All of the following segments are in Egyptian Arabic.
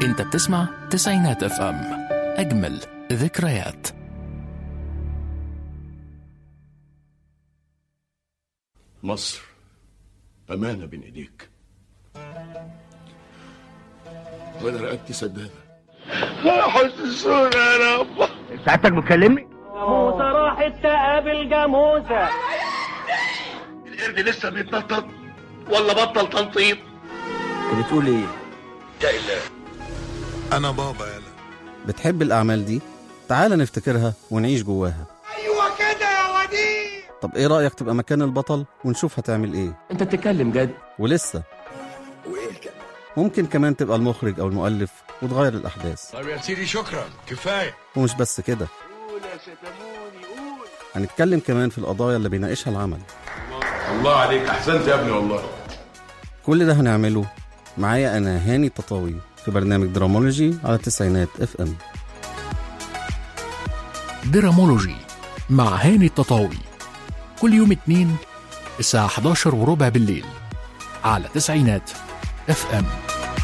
انت بتسمع تسعينات اف ام اجمل ذكريات مصر أمانة بين إيديك وأنا رقبتي سدادة حسسونا يا رب سعادتك بتكلمني؟ جاموسة راحت تقابل جاموسة القرد لسه بيتنطط ولا بطل تنطيط انت بتقول ايه؟ أنا بابا يلا بتحب الأعمال دي؟ تعال نفتكرها ونعيش جواها أيوة كده يا وديع طب إيه رأيك تبقى مكان البطل ونشوف هتعمل إيه؟ انت بتتكلم جد ولسه ممكن كمان تبقى المخرج أو المؤلف وتغير الأحداث طب يا سيدي شكرا كفاية ومش بس كده هنتكلم كمان في القضايا اللي بيناقشها العمل الله عليك أحسنت يا ابني والله كل ده هنعمله معايا أنا هاني تطاوي في برنامج درامولوجي على تسعينات اف ام درامولوجي مع هاني التطاوي كل يوم اتنين الساعة 11 وربع بالليل على تسعينات اف ام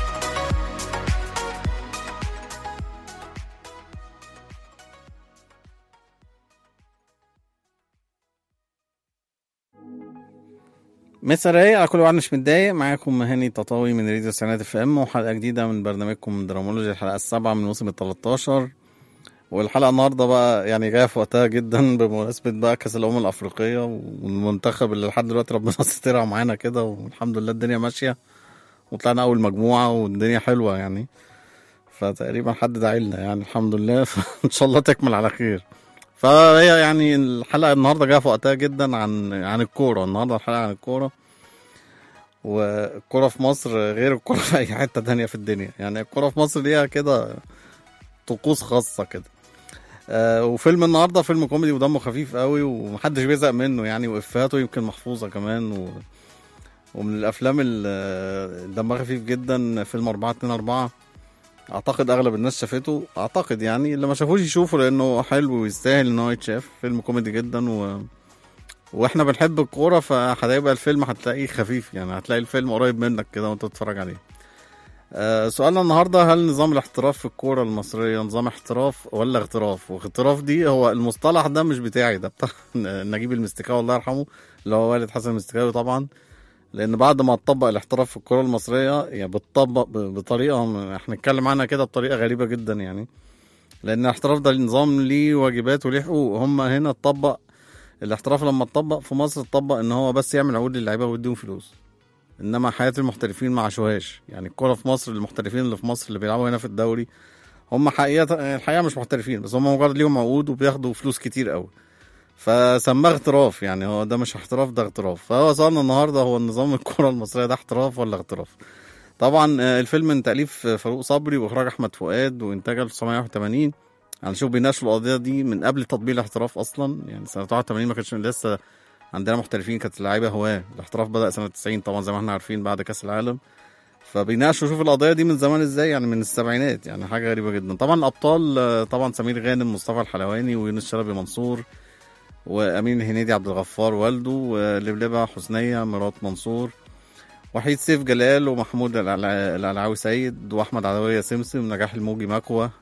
مسا رايق على كل واحد مش متضايق معاكم هاني تطاوي من راديو سنات اف ام وحلقه جديده من برنامجكم درامولوجي الحلقه السابعه من موسم ال 13 والحلقه النهارده بقى يعني جايه في وقتها جدا بمناسبه بقى كاس الامم الافريقيه والمنتخب اللي لحد دلوقتي ربنا سترها معانا كده والحمد لله الدنيا ماشيه وطلعنا اول مجموعه والدنيا حلوه يعني فتقريبا حد داعي لنا يعني الحمد لله فان شاء الله تكمل على خير فهي يعني الحلقه النهارده جايه في وقتها جدا عن عن الكوره النهارده الحلقه عن الكوره والكوره في مصر غير الكوره في اي حته تانية في الدنيا يعني الكوره في مصر ليها كده طقوس خاصه كده آه وفيلم النهارده فيلم كوميدي ودمه خفيف قوي ومحدش بيزهق منه يعني وافاته يمكن محفوظه كمان و... ومن الافلام اللي دمها خفيف جدا فيلم 4 2 4 اعتقد اغلب الناس شافته اعتقد يعني اللي ما شافوش يشوفوا لانه حلو ويستاهل ان هو يتشاف فيلم كوميدي جدا و... واحنا بنحب الكوره فهيبقى الفيلم هتلاقيه خفيف يعني هتلاقي الفيلم قريب منك كده وانت بتتفرج عليه آه سؤالنا النهارده هل نظام الاحتراف في الكوره المصريه نظام احتراف ولا اغتراف واغتراف دي هو المصطلح ده مش بتاعي ده بتاع نجيب المستكاوي الله يرحمه اللي هو والد حسن المستكاوي طبعا لان بعد ما اتطبق الاحتراف في الكره المصريه يعني بتطبق ب- بطريقه م- احنا نتكلم عنها كده بطريقه غريبه جدا يعني لان الاحتراف ده نظام ليه واجبات وليه حقوق هم هنا اتطبق الاحتراف لما اتطبق في مصر اتطبق ان هو بس يعمل عقود للعيبه ويديهم فلوس انما حياه المحترفين ما عاشوهاش يعني الكوره في مصر المحترفين اللي في مصر اللي بيلعبوا هنا في الدوري هم حقيقه الحقيقه مش محترفين بس هم مجرد ليهم عقود وبياخدوا فلوس كتير قوي فسماه اغتراف يعني هو ده مش احتراف ده اغتراف فهو سؤالنا النهارده هو النظام الكره المصريه ده احتراف ولا اغتراف طبعا آه، الفيلم من تاليف آه، فاروق صبري واخراج احمد فؤاد وانتاج 1981 هنشوف بيناقشوا القضيه دي من قبل تطبيق الاحتراف اصلا يعني سنه 81 ما كانش لسه عندنا محترفين كانت اللعيبه هواه الاحتراف بدا سنه 90 طبعا زي ما احنا عارفين بعد كاس العالم فبيناقشوا شوف القضيه دي من زمان ازاي يعني من السبعينات يعني حاجه غريبه جدا طبعا الابطال آه، طبعا سمير غانم مصطفى الحلواني ويونس شلبي منصور وامين الهنيدي عبد الغفار والده ولبلبه حسنيه مرات منصور وحيد سيف جلال ومحمود العلع- العلعاوي سيد واحمد عدويه سمسم نجاح الموجي مكوى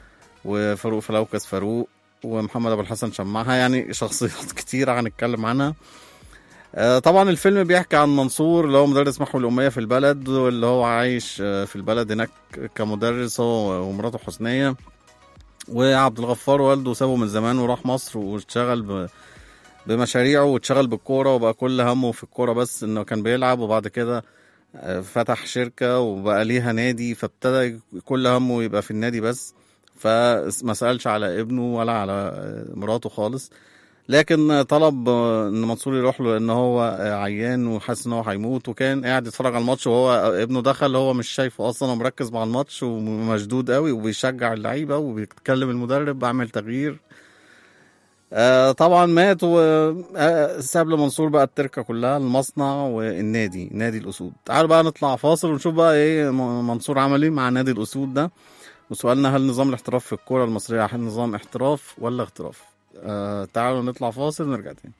وفاروق فلوكس فاروق ومحمد ابو الحسن شماعه يعني شخصيات كتيره هنتكلم عنها آه، طبعا الفيلم بيحكي عن منصور اللي هو مدرس محو الأمية في البلد واللي هو عايش آه، في البلد هناك كمدرس هو ومراته حسنية وعبد الغفار والده سابه من زمان وراح مصر واشتغل ب... بمشاريعه واتشغل بالكورة وبقى كل همه في الكورة بس انه كان بيلعب وبعد كده آه، فتح شركة وبقى ليها نادي فابتدى كل همه يبقى في النادي بس فما سألش على ابنه ولا على آه، مراته خالص لكن طلب آه، ان منصور يروح له لان هو آه، عيان وحاسس ان هو هيموت وكان قاعد يتفرج على الماتش وهو آه، ابنه دخل هو مش شايفه اصلا ومركز مع الماتش ومشدود قوي وبيشجع اللعيبه وبيتكلم المدرب بعمل تغيير آه طبعا مات وساب لمنصور بقى التركه كلها المصنع والنادي نادي الاسود تعالوا بقى نطلع فاصل ونشوف بقى ايه م- منصور عمل ايه مع نادي الاسود ده وسؤالنا هل نظام الاحتراف في الكوره المصريه هل نظام احتراف ولا اغتراف آه تعالوا نطلع فاصل ونرجع تاني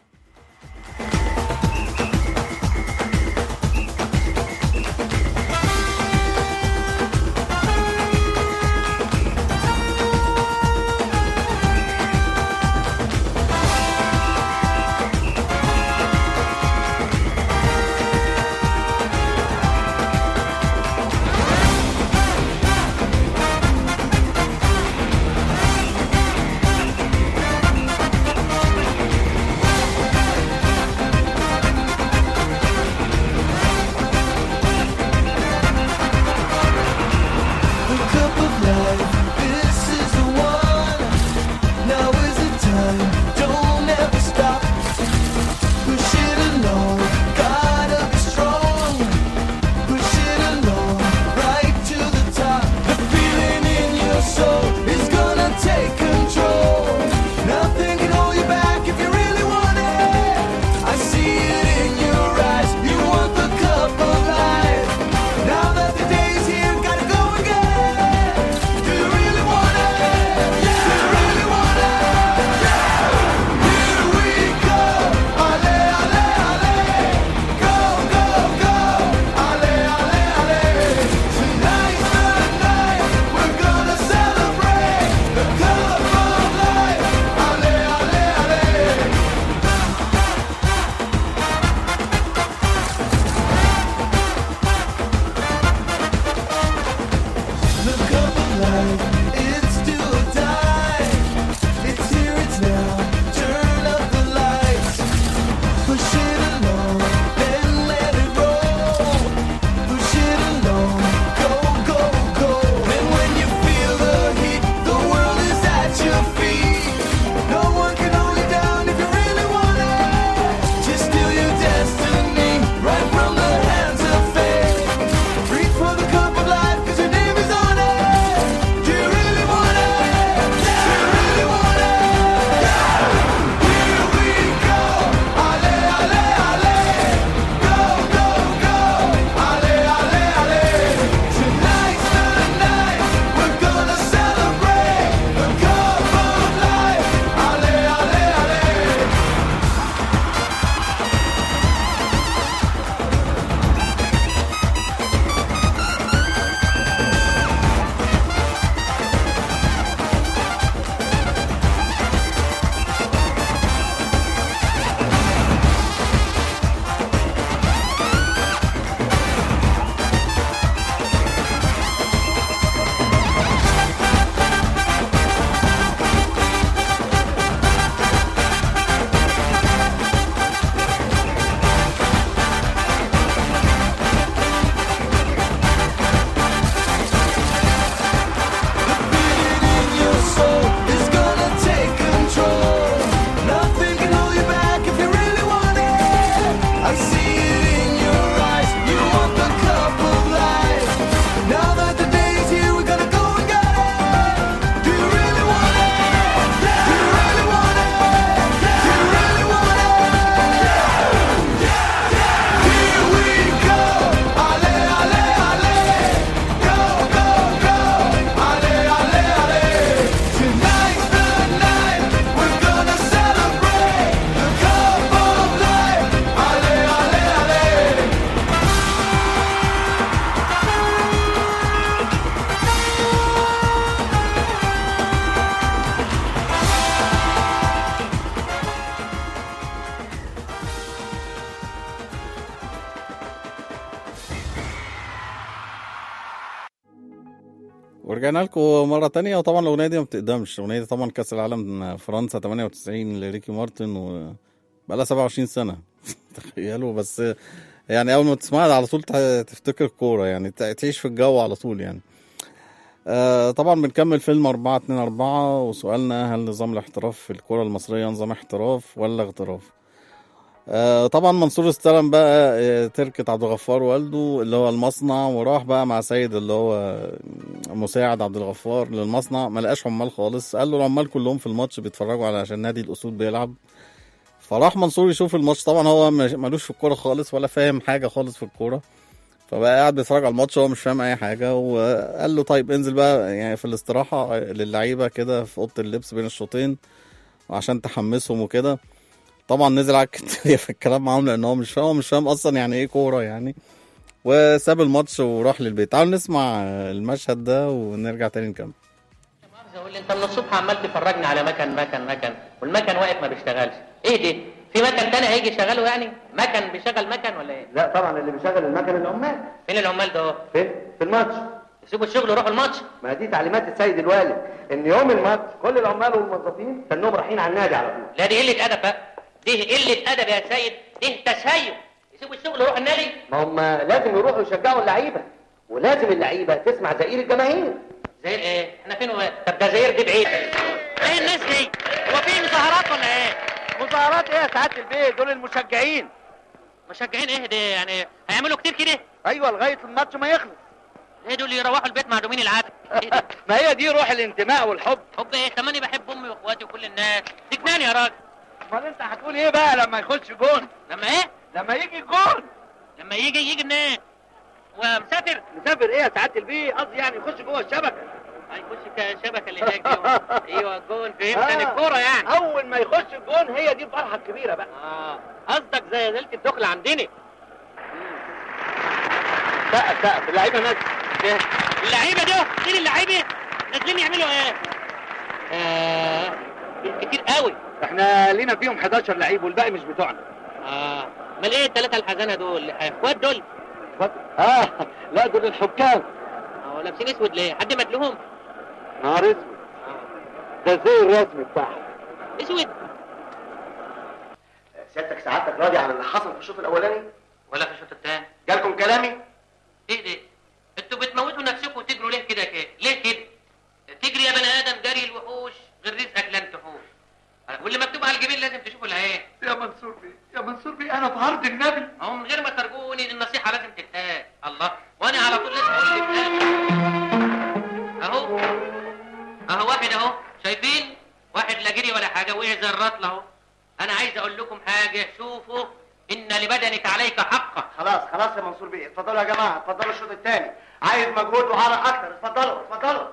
ورجعنا لكم مرة تانية وطبعا الأغنية دي ما بتقدمش الأغنية دي طبعا كأس العالم فرنسا 98 لريكي مارتن و بقالها 27 سنة تخيلوا بس يعني أول ما تسمعها على طول ت- تفتكر الكورة يعني ت- تعيش في الجو على طول يعني آه طبعا بنكمل فيلم 4 2 4 وسؤالنا هل نظام الاحتراف في الكرة المصرية نظام احتراف ولا اغتراف؟ آه طبعا منصور استلم بقى آه، تركة عبد الغفار والده اللي هو المصنع وراح بقى مع سيد اللي هو مساعد عبد الغفار للمصنع ما لقاش عمال خالص قال له العمال كلهم في الماتش بيتفرجوا على عشان نادي الاسود بيلعب فراح منصور يشوف الماتش طبعا هو مش- ملوش في الكوره خالص ولا فاهم حاجه خالص في الكوره فبقى قاعد بيتفرج على الماتش وهو مش فاهم اي حاجه وقال له طيب انزل بقى يعني في الاستراحه للعيبه كده في اوضه اللبس بين الشوطين عشان تحمسهم وكده طبعا نزل على الكتير في الكلام معاهم لان هو مش فاهم هو مش فاهم اصلا يعني ايه كوره يعني وساب الماتش وراح للبيت تعالوا نسمع المشهد ده ونرجع تاني نكمل مؤاخذة يقول لي انت من الصبح عمال تفرجني على مكن مكن مكن والمكن واقف ما بيشتغلش ايه دي في مكن تاني هيجي يشغله يعني مكن بيشغل مكن ولا ايه لا طبعا اللي بيشغل المكن العمال فين العمال ده فين في الماتش يسيبوا الشغل ويروحوا الماتش ما دي تعليمات السيد الوالي ان يوم الماتش كل العمال والموظفين كانهم رايحين على النادي على طول لا دي قله ادب بقى دي قله ادب يا سيد دي تسيب يسيبوا الشغل ويروحوا النادي ما هم لازم يروحوا يشجعوا اللعيبه ولازم اللعيبه تسمع زئير الجماهير زي ايه احنا فين هو طب ده زير دي بعيد ايه الناس دي هو في مظاهرات ولا ايه مظاهرات ايه يا سعاده البيت دول المشجعين مشجعين ايه دي يعني هيعملوا كتير كده ايوه لغايه الماتش ما يخلص ايه دول يروحوا البيت معدومين العدد ايه ده ما هي دي روح الانتماء والحب حب ايه تماني بحب امي واخواتي وكل الناس دي جنان يا راجل امال انت هتقول ايه بقى لما يخش جون لما ايه لما يجي جون لما يجي يجي منين ومسافر مسافر ايه يا سعاده البيت قصدي يعني يخش جوه الشبكه هيخش الشبكه اللي هناك دي ايوه جون فهمت آه. الكوره يعني اول ما يخش الجون هي دي الفرحه الكبيره بقى اه قصدك زي ليله الدخل عندنا سقف سقف اللعيبه نازله اللعيبه دول مين اللعيبه نازلين يعملوا ايه آه دول كتير قوي احنا لينا فيهم 11 لعيب والباقي مش بتوعنا اه امال ايه الثلاثه الحزانه دول اخوات دول اه لا دول الحكام اه لابسين اسود ليه حد مدلهم نهار اسود ده زي الرسم بتاعهم اسود سيادتك سعادتك راضي عن اللي حصل في الشوط الاولاني ولا في الشوط الثاني جالكم كلامي ايه ده انتوا بتموتوا نفسكم وتجروا ليه كده كده ليه كده تجري يا بني ادم جري الوحوش غير رزقك لن تحوش واللي مكتوب على الجبين لازم تشوفوا العين يا منصور بيه يا منصور بيه انا في عرض النبي اهو من غير ما ترجوني النصيحه لازم تتقال الله وانا على طول لازم اقول تتقال اهو اهو واحد اهو شايفين واحد لا جري ولا حاجه وقع زي الرطل اهو انا عايز اقول لكم حاجه شوفوا ان لبدنك عليك حقا خلاص خلاص يا منصور بيه اتفضلوا يا جماعه اتفضلوا الشوط الثاني عايز مجهود وعرق اكتر اتفضلوا اتفضلوا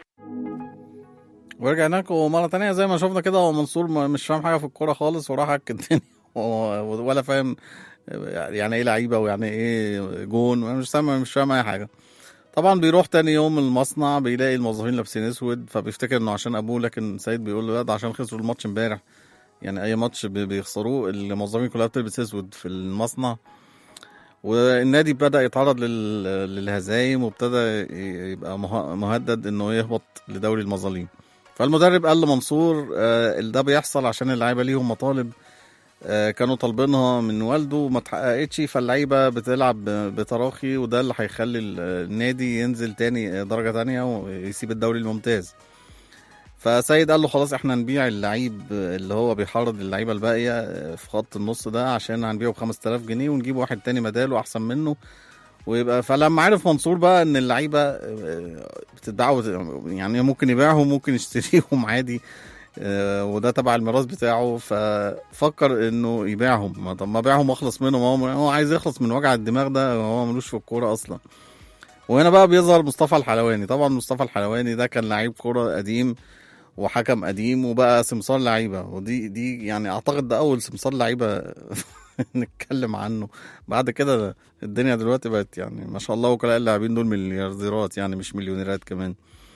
ورجعنا لكم مرة تانية زي ما شفنا كده هو منصور ما- مش فاهم حاجة في الكورة خالص وراح عك الدنيا و- ولا فاهم يعني ايه لعيبة ويعني ايه جون مش فاهم مش فاهم أي حاجة طبعا بيروح تاني يوم المصنع بيلاقي الموظفين لابسين اسود فبيفتكر انه عشان ابوه لكن سيد بيقول له لا ده عشان خسروا الماتش امبارح يعني اي ماتش بي- بيخسروه الموظفين كلها بتلبس اسود في المصنع والنادي بدأ يتعرض لل- للهزايم وابتدى يبقى مه- مهدد انه يهبط لدوري المظالم فالمدرب قال لمنصور آه، ده بيحصل عشان اللعيبه ليهم مطالب آه، كانوا طالبينها من والده وما اتحققتش فاللعيبه بتلعب ب- بتراخي وده اللي هيخلي ال- النادي ينزل تاني آه، درجه تانية ويسيب الدوري الممتاز فسيد قال له خلاص احنا نبيع اللعيب اللي هو بيحرض اللعيبه الباقيه آه، في خط النص ده عشان هنبيعه ب 5000 جنيه ونجيب واحد تاني بداله احسن منه ويبقى فلما عرف منصور بقى ان اللعيبه آه، بتتباع وت- يعني ممكن يبيعهم ممكن يشتريهم عادي آه، وده تبع الميراث بتاعه ففكر انه يبيعهم ما طب ما بيعهم واخلص منهم هو هو عايز يخلص من وجع الدماغ ده هو ملوش في الكوره اصلا وهنا بقى بيظهر مصطفى الحلواني طبعا مصطفى الحلواني ده كان لعيب كوره قديم وحكم قديم وبقى سمسار لعيبه ودي دي يعني اعتقد ده اول سمسار لعيبه نتكلم عنه بعد كده الدنيا دلوقتي بقت يعني ما شاء الله وكلاء اللاعبين دول مليارديرات يعني مش مليونيرات كمان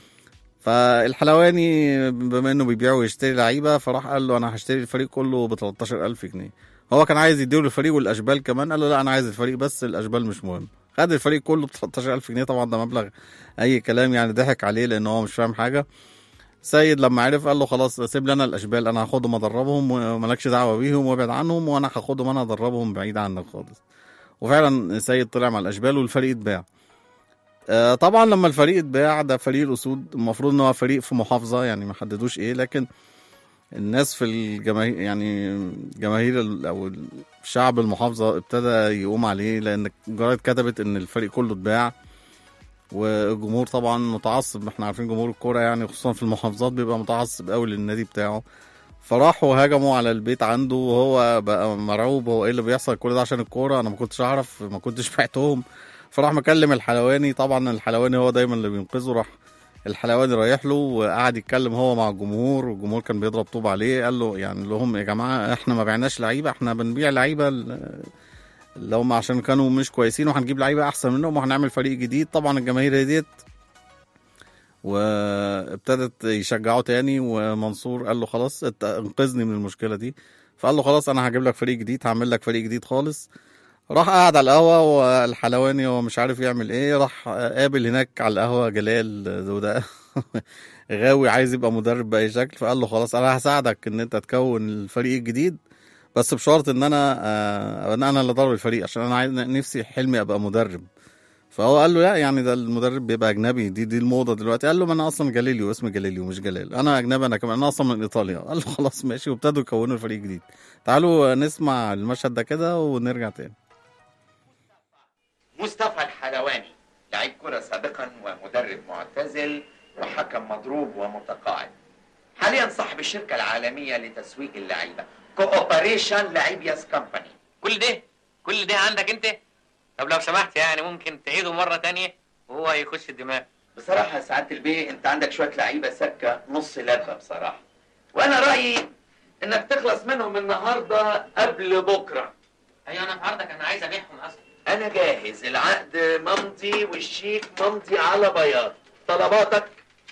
فالحلواني بما انه بيبيع ويشتري لعيبه فراح قال له انا هشتري الفريق كله ب 13000 جنيه هو كان عايز يديله الفريق والاشبال كمان قال له لا انا عايز الفريق بس الاشبال مش مهم خد الفريق كله ب 13000 جنيه طبعا ده مبلغ اي كلام يعني ضحك عليه لان هو مش فاهم حاجه سيد لما عرف قال له خلاص سيب لي انا الاشبال انا هاخدهم ادربهم ومالكش دعوه بيهم وابعد عنهم وانا هاخدهم انا ادربهم بعيد عنك خالص وفعلا سيد طلع مع الاشبال والفريق اتباع آه، طبعا لما الفريق اتباع ده فريق الاسود المفروض ان هو فريق في محافظه يعني ما حددوش ايه لكن الناس في الجماهير يعني جماهير ال- او الشعب المحافظه ابتدى يقوم عليه لان الجرايد كتبت ان الفريق كله اتباع والجمهور طبعا متعصب احنا عارفين جمهور الكوره يعني خصوصا في المحافظات بيبقى متعصب قوي للنادي بتاعه فراحوا هاجموا على البيت عنده وهو بقى مرعوب هو ايه اللي بيحصل كل ده عشان الكوره انا ما كنتش اعرف ما كنتش بعتهم فراح مكلم الحلواني طبعا الحلواني هو دايما اللي بينقذه راح الحلواني رايح له وقعد يتكلم هو مع الجمهور والجمهور كان بيضرب طوب عليه قال له يعني لهم يا جماعه احنا ما بعناش لعيبه احنا بنبيع لعيبه ال- اللي هم عشان كانوا مش كويسين وهنجيب لعيبه احسن منهم وهنعمل فريق جديد طبعا الجماهير هديت وابتدت يشجعوا تاني ومنصور قال له خلاص انت انقذني من المشكله دي فقال له خلاص انا هجيب لك فريق جديد هعمل لك فريق جديد خالص راح قعد على القهوه والحلواني هو مش عارف يعمل ايه راح قابل هناك على القهوه جلال وده غاوي عايز يبقى مدرب باي شكل فقال له خلاص انا هساعدك ان انت تكون الفريق الجديد بس بشرط ان انا آه، ان انا اللي ضرب الفريق عشان انا عايز نفسي حلمي ابقى مدرب فهو قال له لا يعني ده المدرب بيبقى اجنبي دي دي الموضه دلوقتي قال له ما انا اصلا جاليليو اسمي جاليليو مش جلال انا اجنبي انا كمان انا اصلا من ايطاليا قال له خلاص ماشي وابتدوا يكونوا الفريق الجديد تعالوا نسمع المشهد ده كده ونرجع تاني مصطفى الحلواني لعيب كرة سابقا ومدرب معتزل وحكم مضروب ومتقاعد حاليا صاحب الشركة العالمية لتسويق اللعيبة كوبريشن لعيب ياس كمباني كل ده كل ده عندك انت طب لو سمحت يعني ممكن تعيده مره تانية وهو يخش الدماغ بصراحة يا سعادة البيه انت عندك شوية لعيبة سكة نص لبة بصراحة وانا رأيي انك تخلص منهم النهاردة قبل بكرة ايوه انا في عرضك انا عايز ابيعهم اصلا انا جاهز العقد ممضي والشيك ممضي على بياض طلباتك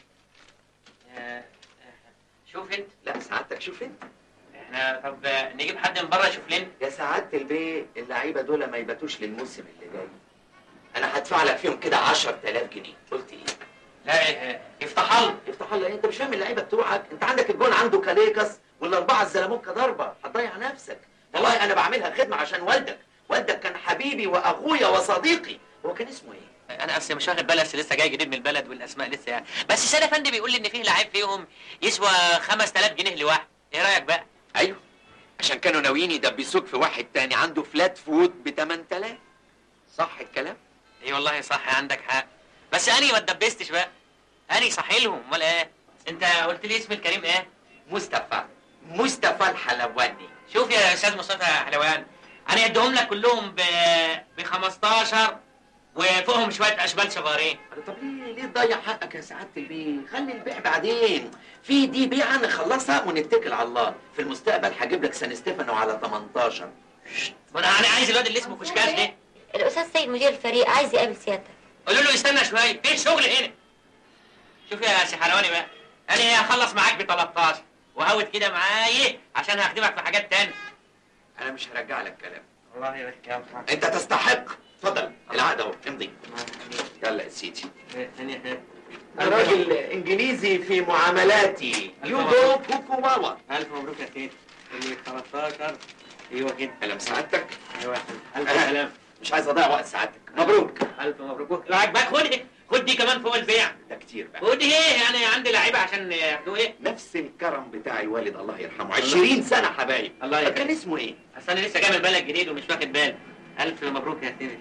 آه، شوف انت لا سعادتك شوف انت احنا طب نجيب حد من بره يشوف لنا يا سعادة البيه اللعيبة دول ما يباتوش للموسم اللي جاي انا هدفع لك فيهم كده 10000 جنيه قلت ايه لا آه، يفتح الله افتح الله انت مش فاهم اللعيبه بتوعك انت عندك الجون عنده كاليكس والاربعه الزلموكه ضربه هتضيع نفسك والله انا بعملها خدمه عشان والدك والدك كان حبيبي واخويا وصديقي هو كان اسمه ايه انا اصل مش واخد بالي أصل لسه جاي جديد من البلد والاسماء لسه يعني بس سيد افندي بيقول لي ان فيه لعيب فيهم يسوى 5000 جنيه لواحد ايه رايك بقى ايوه عشان كانوا ناويين يدبسوك في واحد تاني عنده فلات فوت ب 8000 صح الكلام اي والله صح عندك حق بس اني ما اتدبستش بقى اني صحي لهم امال ايه انت قلت لي اسم الكريم ايه مصطفى مصطفى الحلواني شوف يا استاذ مصطفى حلوان انا اديهم لك كلهم ب ب 15 وفوقهم شويه اشبال صغيرين طب ليه ليه تضيع حقك يا سعاده البيه خلي البيع بعدين في دي بيعه نخلصها ونتكل على الله في المستقبل هجيب لك سان ستيفانو على 18 ما انا انا عايز الواد اللي اسمه كشكاش ده الأستاذ سيد مدير الفريق عايز يقابل سيادتك قولوا له يستنى شويه في شغل هنا شوف يا سي حلواني بقى انا هخلص معاك ب 13 وهود كده معايا عشان هخدمك في حاجات تانية انا مش هرجع لك كلام والله يا كام انت تستحق اتفضل العقد اهو امضي يلا يا سيدي ثانية انا راجل انجليزي في معاملاتي يودو كوكو واوا ألف مبروك يا سيدي اللي 15 ايوه كده كلام سعادتك ايوه ألف أه. سلام مش عايز اضيع وقت سعادتك مبروك ألف مبروك لو عجبك خد خد دي كمان فوق البيع ده كتير بقى خد ايه يعني عندي لعيبه عشان ياخدوه ايه نفس الكرم بتاعي والد الله يرحمه 20 سنه حبايب الله طب يكرمك. كان اسمه ايه اصل انا لسه جاي من البلد جديد ومش واخد بالي ألف مبروك يا سيدي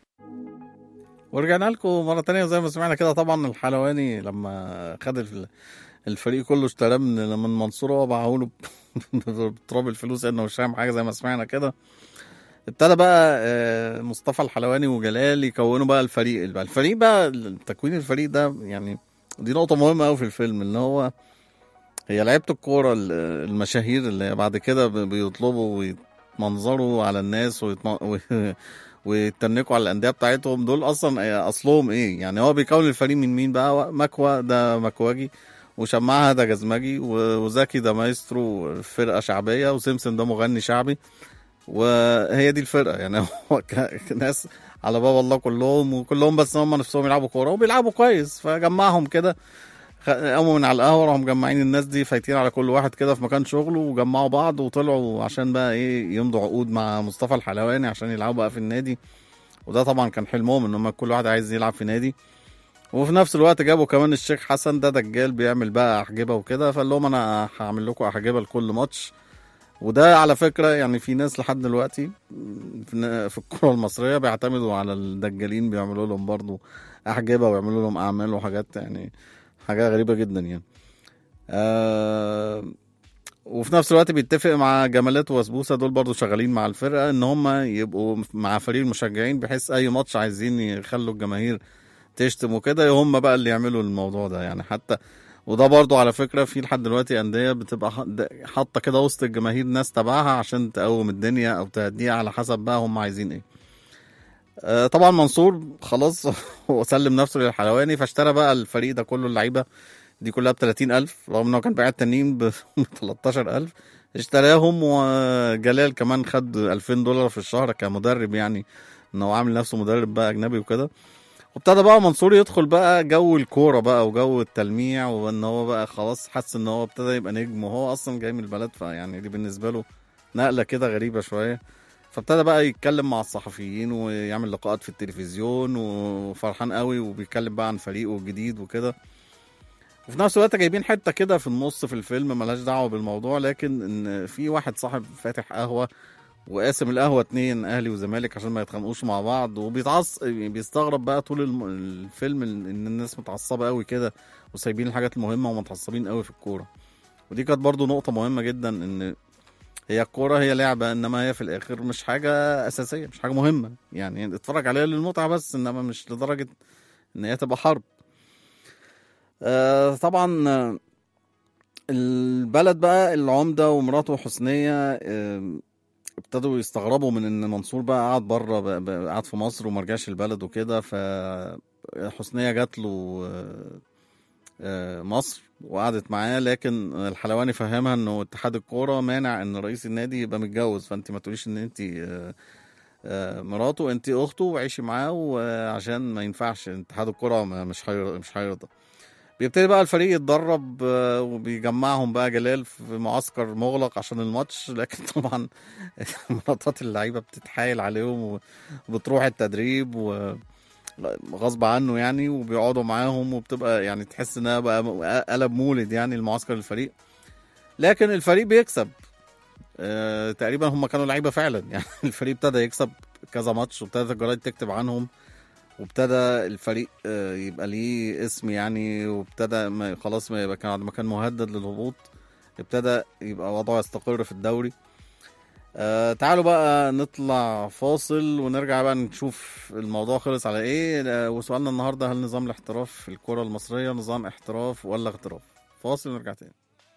ورجعنا لكم مرة تانية زي ما سمعنا كده طبعا الحلواني لما خد الف- الفريق كله اشتراه من من المنصورة وباعه له بتراب الفلوس انه مش فاهم حاجة زي ما سمعنا كده ابتدى بقى آه، مصطفى الحلواني وجلال يكونوا بقى الفريق بقى الفريق بقى تكوين الفريق ده يعني دي نقطة مهمة قوي في الفيلم ان هو هي لعيبة الكورة ال- المشاهير اللي بعد كده ب- بيطلبوا ويتمنظروا على الناس ويتم... و- ويتنكوا على الأندية بتاعتهم دول أصلا أصلهم إيه يعني هو بيكون الفريق من مين بقى مكوى ده مكواجي وشماعة ده جزمجي و- وزكي ده مايسترو فرقة شعبية وسيمسون ده مغني شعبي وهي دي الفرقة يعني هو ك- ناس على باب الله كلهم وكلهم بس هم نفسهم يلعبوا كوره وبيلعبوا كويس فجمعهم كده خ- قاموا من على القهوه راحوا مجمعين الناس دي فايتين على كل واحد كده في مكان شغله وجمعوا بعض وطلعوا عشان بقى ايه يمضوا عقود مع مصطفى الحلواني عشان يلعبوا بقى في النادي وده طبعا كان حلمهم ان هم كل واحد عايز يلعب في نادي وفي نفس الوقت جابوا كمان الشيخ حسن ده دجال بيعمل بقى احجبه وكده فقال لهم انا هعمل لكم احجبه لكل ماتش وده على فكره يعني في ناس لحد دلوقتي في في الكره المصريه بيعتمدوا على الدجالين بيعملوا لهم برضو احجبه ويعملوا لهم اعمال وحاجات يعني حاجه غريبه جدا يعني آه وفي نفس الوقت بيتفق مع جمالات وسبوسه دول برضو شغالين مع الفرقه ان هم يبقوا مع فريق المشجعين بحيث اي ماتش عايزين يخلوا الجماهير تشتم وكده هم بقى اللي يعملوا الموضوع ده يعني حتى وده برضو على فكرة في لحد دلوقتي أندية بتبقى ح- د- حاطة كده وسط الجماهير ناس تبعها عشان تقوم الدنيا أو تهديها على حسب بقى هم عايزين إيه آه، طبعا منصور خلاص هو سلم نفسه للحلواني فاشترى بقى الفريق ده كله اللعيبة دي كلها ب 30000 رغم انه كان بايع تانيين ب 13000 اشتراهم وجلال كمان خد 2000 دولار في الشهر كمدرب يعني ان هو عامل نفسه مدرب بقى اجنبي وكده وابتدى بقى منصور يدخل بقى جو الكوره بقى وجو التلميع وان هو بقى خلاص حس ان هو ابتدى يبقى نجم وهو اصلا جاي من البلد فيعني دي بالنسبه له نقله كده غريبه شويه فابتدى بقى يتكلم مع الصحفيين ويعمل لقاءات في التلفزيون وفرحان قوي وبيتكلم بقى عن فريقه الجديد وكده وفي نفس الوقت جايبين حته كده في النص في الفيلم ملهاش دعوه بالموضوع لكن ان في واحد صاحب فاتح قهوه وقاسم القهوه اتنين اهلي وزمالك عشان ما يتخانقوش مع بعض وبيتعص بيستغرب بقى طول الم... الفيلم ان الناس متعصبه قوي كده وسايبين الحاجات المهمه ومتعصبين قوي في الكوره ودي كانت برضو نقطه مهمه جدا ان هي الكوره هي لعبه انما هي في الاخر مش حاجه اساسيه مش حاجه مهمه يعني اتفرج عليها للمتعه بس انما مش لدرجه ان هي تبقى حرب آه طبعا آه، البلد بقى العمده ومراته حسنيه آه ابتدوا يستغربوا من ان منصور بقى قعد بره بقى- بقى قعد في مصر وما رجعش البلد وكده فحسنيه جات له آه، آه، مصر وقعدت معاه لكن الحلواني فهمها انه اتحاد الكوره مانع ان رئيس النادي يبقى متجوز فانت ما تقوليش ان انت آه، آه، مراته انت اخته وعيشي معاه وعشان ما ينفعش اتحاد الكوره ما- مش هير- مش هيرضى بيبتدي بقى الفريق يتدرب آه، وبيجمعهم بقى جلال في معسكر مغلق عشان الماتش لكن طبعا مراتات اللعيبه بتتحايل عليهم وبتروح التدريب و غصب عنه يعني وبيقعدوا معاهم وبتبقى يعني تحس انها بقى قلب مولد يعني المعسكر الفريق لكن الفريق بيكسب آه تقريبا هم كانوا لعيبه فعلا يعني الفريق ابتدى يكسب كذا ماتش وابتدت الجرايد تكتب عنهم وابتدى الفريق آه، يبقى ليه اسم يعني وابتدى ما خلاص ما يبقى كان ما كان مهدد للهبوط ابتدى يبقى وضعه يستقر في الدوري آه تعالوا بقى نطلع فاصل ونرجع بقى نشوف الموضوع خلص على ايه آه، وسؤالنا النهارده هل نظام الاحتراف في الكرة المصرية نظام احتراف ولا اغتراف فاصل ونرجع تاني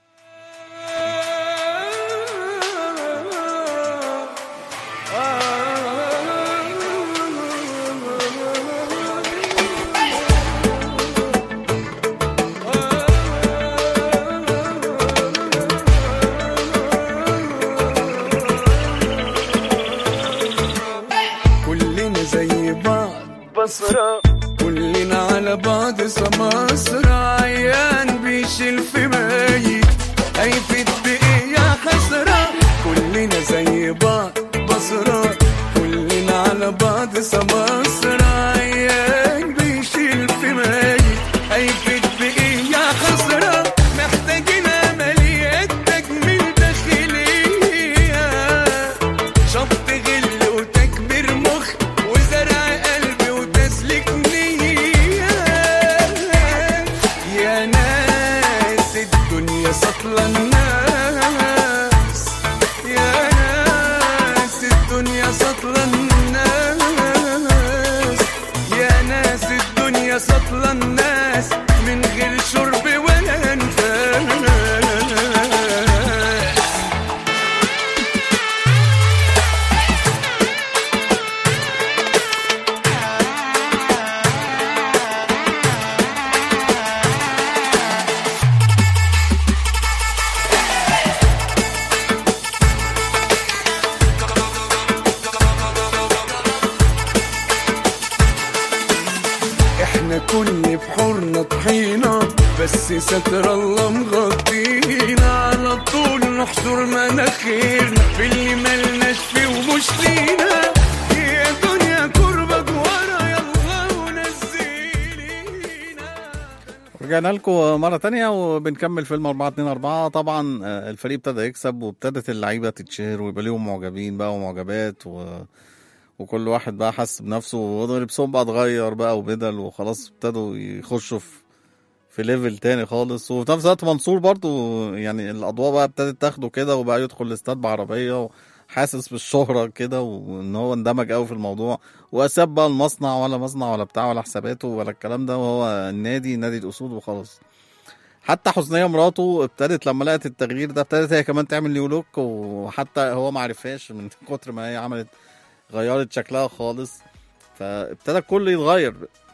كلنا زي بعض بصرة كلنا على بعض سماسرة عيان بيشيل في ميت هيفيد بإيه يا حسرة كلنا زي بعض بصرة كلنا على بعض سماسرة عيان بيشيل في ميت هيفيد بإيه يا حسرة محتاجين عمليات تجميل داخلية شط غل وتكبير مخ وزرع قلب وتسليك نية يا ناس الدنيا سطلة الناس يا ناس الدنيا سطلة الناس يا ناس الدنيا سطلة الناس من غير شرب ولا انفاس احنا كل بحورنا طحينا بس ستر الله مغطينا على طول نحشر مناخيرنا في اللي ملناش فيه ومش لينا يا دنيا كربة ورا يلا ونزلينا رجعنا لكم مرة تانية وبنكمل فيلم 4 2 4 طبعا آه، الفريق ابتدى يكسب وابتدت اللعيبة تتشهر ويبقى ليهم معجبين بقى ومعجبات و... وكل واحد بقى حس بنفسه ولبسهم بقى اتغير بقى وبدل وخلاص ابتدوا يخشوا في في ليفل تاني خالص وفي نفس الوقت منصور برضو يعني الأضواء بقى ابتدت تاخده كده وبقى يدخل الاستاد بعربية وحاسس بالشهرة كده وإن هو اندمج قوي في الموضوع وساب بقى المصنع ولا مصنع ولا بتاع ولا حساباته ولا الكلام ده وهو النادي نادي الأسود وخلاص حتى حسنية مراته ابتدت لما لقت التغيير ده ابتدت هي كمان تعمل نيو لوك وحتى هو ما عرفهاش من كتر ما هي عملت غيرت شكلها خالص فابتدى الكل يتغير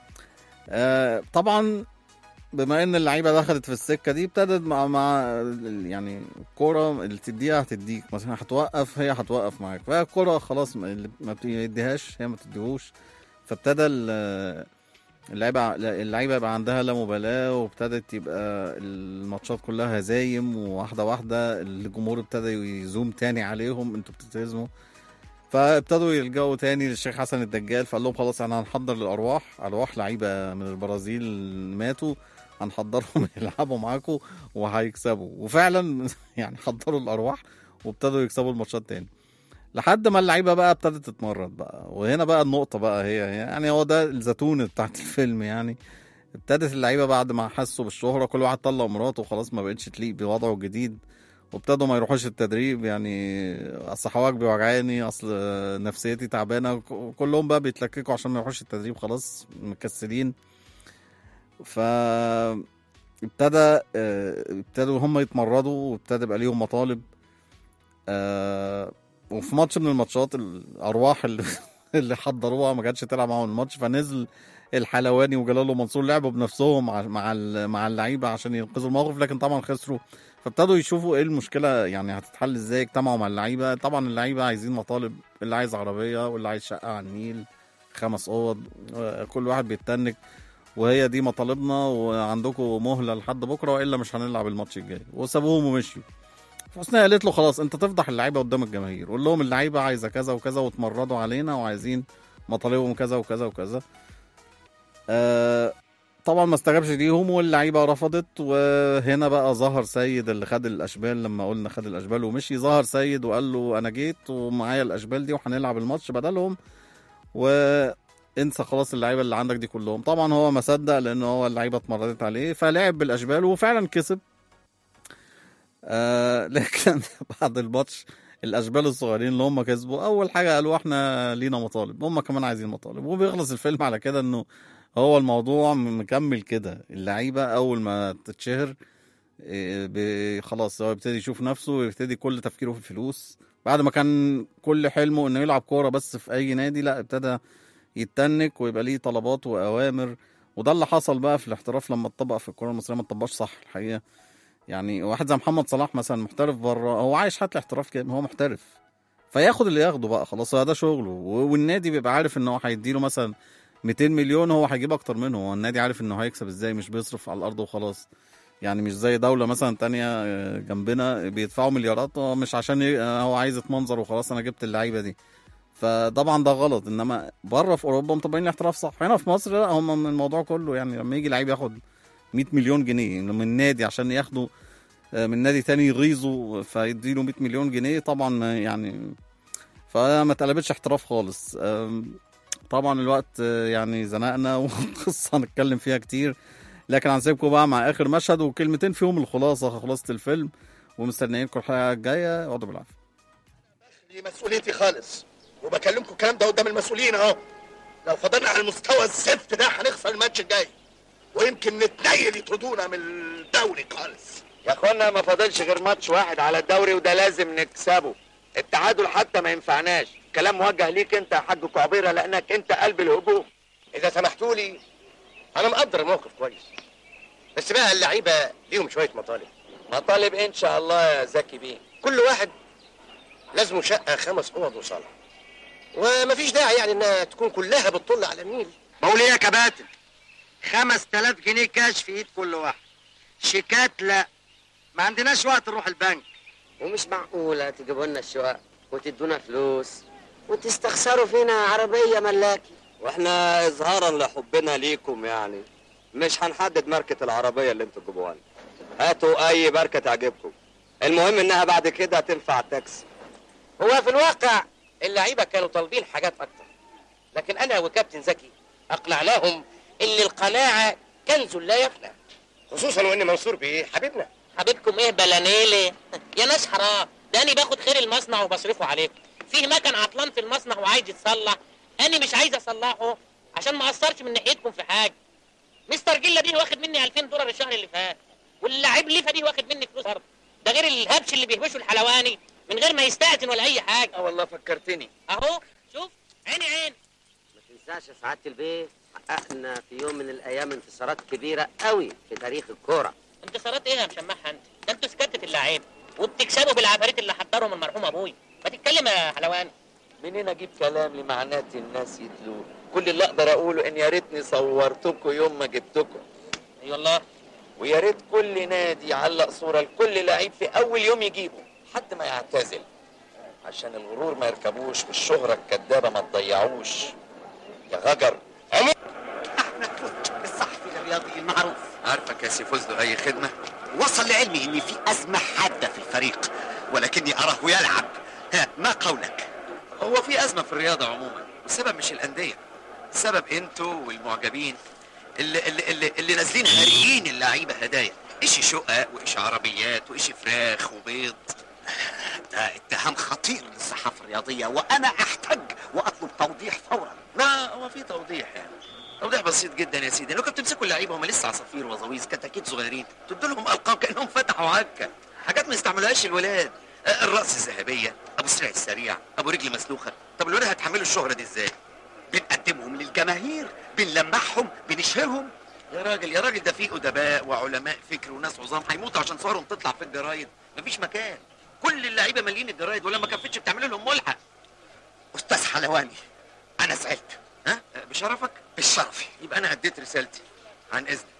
آه طبعا بما ان اللعيبه دخلت في السكه دي ابتدت مع مع يعني الكوره اللي تديها هتديك مثلا هتوقف هي هتوقف معاك فهي الكوره خلاص ما- اللي ما بتديهاش هي ما تديهوش فابتدى ال- اللعيبه اللعيبه يبقى عندها لا مبالاه وابتدت يبقى الماتشات كلها هزايم وواحده واحده الجمهور ابتدى يزوم تاني عليهم انتوا بتتهزموا فابتدوا يلجأوا تاني للشيخ حسن الدجال فقال لهم خلاص احنا هنحضر للارواح ارواح لعيبه من البرازيل ماتوا هنحضرهم يلعبوا معاكم وهيكسبوا وفعلا يعني حضروا الارواح وابتدوا يكسبوا الماتشات تاني لحد ما اللعيبه بقى ابتدت تتمرد بقى وهنا بقى النقطه بقى هي يعني هو ده الزتونه بتاعت الفيلم يعني ابتدت اللعيبه بعد ما حسوا بالشهره كل واحد طلق مراته وخلاص ما بقتش تليق بوضعه الجديد وابتدوا ما يروحوش التدريب يعني اصل حواجبي وجعاني اصل نفسيتي تعبانه ك- كلهم بقى بيتلككوا عشان ما يروحوش التدريب خلاص مكسلين ف ابتدى آه، ابتدوا هم يتمردوا وابتدى يبقى ليهم مطالب آه، وفي ماتش من الماتشات الارواح اللي اللي حضروها ما كانتش تلعب معاهم الماتش فنزل الحلواني وجلال منصور لعبوا بنفسهم مع مع ال- مع اللعيبه عشان ينقذوا الموقف لكن طبعا خسروا فابتدوا يشوفوا ايه المشكله يعني هتتحل ازاي اجتمعوا مع اللعيبه طبعا اللعيبه عايزين مطالب اللي عايز عربيه واللي عايز شقه على النيل خمس اوض آه، كل واحد بيتنك وهي دي مطالبنا وعندكم مهله لحد بكره والا مش هنلعب الماتش الجاي وسابوهم ومشيوا حسني قالت له خلاص انت تفضح اللعيبه قدام الجماهير قول لهم اللعيبه عايزه كذا وكذا وتمردوا علينا وعايزين مطالبهم كذا وكذا وكذا آه طبعا ما استجابش ليهم واللعيبه رفضت وهنا بقى ظهر سيد اللي خد الاشبال لما قلنا خد الاشبال ومشي ظهر سيد وقال له انا جيت ومعايا الاشبال دي وهنلعب الماتش بدلهم وانسى خلاص اللعيبه اللي عندك دي كلهم طبعا هو ما صدق لان هو اللعيبه اتمردت عليه فلعب بالاشبال وفعلا كسب آه لكن بعد الماتش الاشبال الصغيرين اللي هم كسبوا اول حاجه قالوا احنا لينا مطالب هم كمان عايزين مطالب وبيخلص الفيلم على كده انه هو الموضوع مكمل كده اللعيبه اول ما تتشهر إيه، ب- خلاص هو يبتدي يشوف نفسه ويبتدي كل تفكيره في الفلوس بعد ما كان كل حلمه انه يلعب كوره بس في اي نادي لا ابتدى يتنك ويبقى ليه طلبات واوامر وده اللي حصل بقى في الاحتراف لما اتطبق في الكوره المصريه ما اتطبقش صح الحقيقه يعني واحد زي محمد صلاح مثلا محترف بره هو عايش حياه الاحتراف كده هو محترف فياخد اللي ياخده بقى خلاص هو ده شغله و- والنادي بيبقى عارف ان هو هيديله مثلا 200 مليون هو هيجيب اكتر منه هو النادي عارف انه هيكسب ازاي مش بيصرف على الارض وخلاص يعني مش زي دولة مثلا تانية آه، جنبنا بيدفعوا مليارات هو مش عشان ي- آه، هو عايز يتمنظر وخلاص انا جبت اللعيبة دي فطبعا ده غلط انما بره في اوروبا مطبقين الاحتراف صح هنا في مصر لا هم من الموضوع كله يعني لما يجي لعيب ياخد 100 مليون جنيه من نادي عشان ياخده آه، من نادي تاني يغيظه فيديله 100 مليون جنيه طبعا ما يعني فما اتقلبتش احتراف خالص آم، طبعا الوقت آه، يعني زنقنا وقصة هنتكلم فيها كتير لكن هنسيبكم بقى مع اخر مشهد وكلمتين فيهم الخلاصة خلاصة الفيلم ومستنيينكم الحلقة الجاية اقعدوا بالعافية دي مسؤوليتي خالص وبكلمكم الكلام ده قدام المسؤولين اهو لو فضلنا على المستوى الزفت ده هنخسر الماتش الجاي ويمكن نتنيل يطردونا من الدوري خالص يا اخوانا ما فاضلش غير ماتش واحد على الدوري وده لازم نكسبه التعادل حتى ما ينفعناش كلام موجه ليك انت يا حاج كعبيره لانك انت قلب الهجوم اذا سمحتوا لي انا مقدر الموقف كويس بس بقى اللعيبه ليهم شويه مطالب مطالب ان شاء الله يا زكي بيه كل واحد لازمه شقه خمس اوض وصاله ومفيش داعي يعني انها تكون كلها بتطل على النيل بقول ايه يا كباتن 5000 جنيه كاش في ايد كل واحد شيكات لا ما عندناش وقت نروح البنك ومش معقولة تجيبوا لنا الشقق وتدونا فلوس وتستخسروا فينا عربية ملاكي واحنا اظهارا لحبنا ليكم يعني مش هنحدد ماركة العربية اللي انتوا تجيبوها لنا هاتوا اي ماركة تعجبكم المهم انها بعد كده تنفع تاكسي هو في الواقع اللعيبة كانوا طالبين حاجات أكتر لكن أنا وكابتن زكي أقنعناهم إن القناعة كنز لا يفنى خصوصا وان منصور بيه حبيبنا حبيبكم إيه بلانيلي يا ناس حرام ده أنا باخد خير المصنع وبصرفه عليكم فيه مكن عطلان في المصنع وعايز يتصلح أنا مش عايز أصلحه عشان ما أثرش من ناحيتكم في حاجة مستر جيلا دي واخد مني 2000 دولار الشهر اللي فات واللاعب ليفا دي واخد مني فلوس برضه ده غير الهبش اللي بيهبشه الحلواني من غير ما يستأذن ولا أي حاجة اه والله فكرتني أهو شوف عيني عين ما تنساش يا سعاده البيت حققنا في يوم من الايام انتصارات كبيره قوي في تاريخ الكوره انتصارات ايه يا مشمعها انت ده انتوا سكتة اللعيب وبتكسبوا بالعفاريت اللي حضرهم المرحوم ابوي ما تتكلم يا حلواني منين اجيب كلام لمعنات الناس يتلوه كل اللي اقدر اقوله ان يا ريتني صورتكم يوم ما جبتكم اي والله ويا ريت كل نادي يعلق صوره لكل لعيب في اول يوم يجيبه حد ما يعتزل عشان الغرور ما يركبوش والشهره الكدابه ما تضيعوش يا غجر الصحفي الرياضي المعروف عارفك يا سي فوزدو اي خدمه وصل لعلمي ان في ازمه حاده في الفريق ولكني اراه يلعب ها ما قولك هو في أزمة في الرياضة عموما والسبب مش الأندية السبب انتوا والمعجبين اللي, اللي, اللي, اللي نازلين هاريين اللعيبة هدايا إيش شقق وإيش عربيات وإيش فراخ وبيض ده اتهام خطير للصحافه الرياضيه وانا احتج واطلب توضيح فورا ما هو في توضيح يعني توضيح بسيط جدا يا سيدي لو كنتوا تمسكوا اللعيبه هم لسه عصافير وزويز كتاكيت صغيرين تدوا لهم القاب كانهم فتحوا عكه حاجات ما يستعملوهاش الولاد آه، الراس الذهبيه ابو سرع السريع ابو رجل مسلوخه طب الولاد هتحملوا الشهره دي ازاي بنقدمهم للجماهير بنلمعهم بنشهرهم يا راجل يا راجل ده في ادباء وعلماء فكر وناس عظام هيموتوا عشان صورهم تطلع في الجرايد مفيش مكان كل اللعيبه مالين الجرايد ولما كفتش بتعملوا لهم ملحق استاذ حلواني انا زعلت ها بشرفك بالشرف يبقى انا اديت رسالتي عن اذنك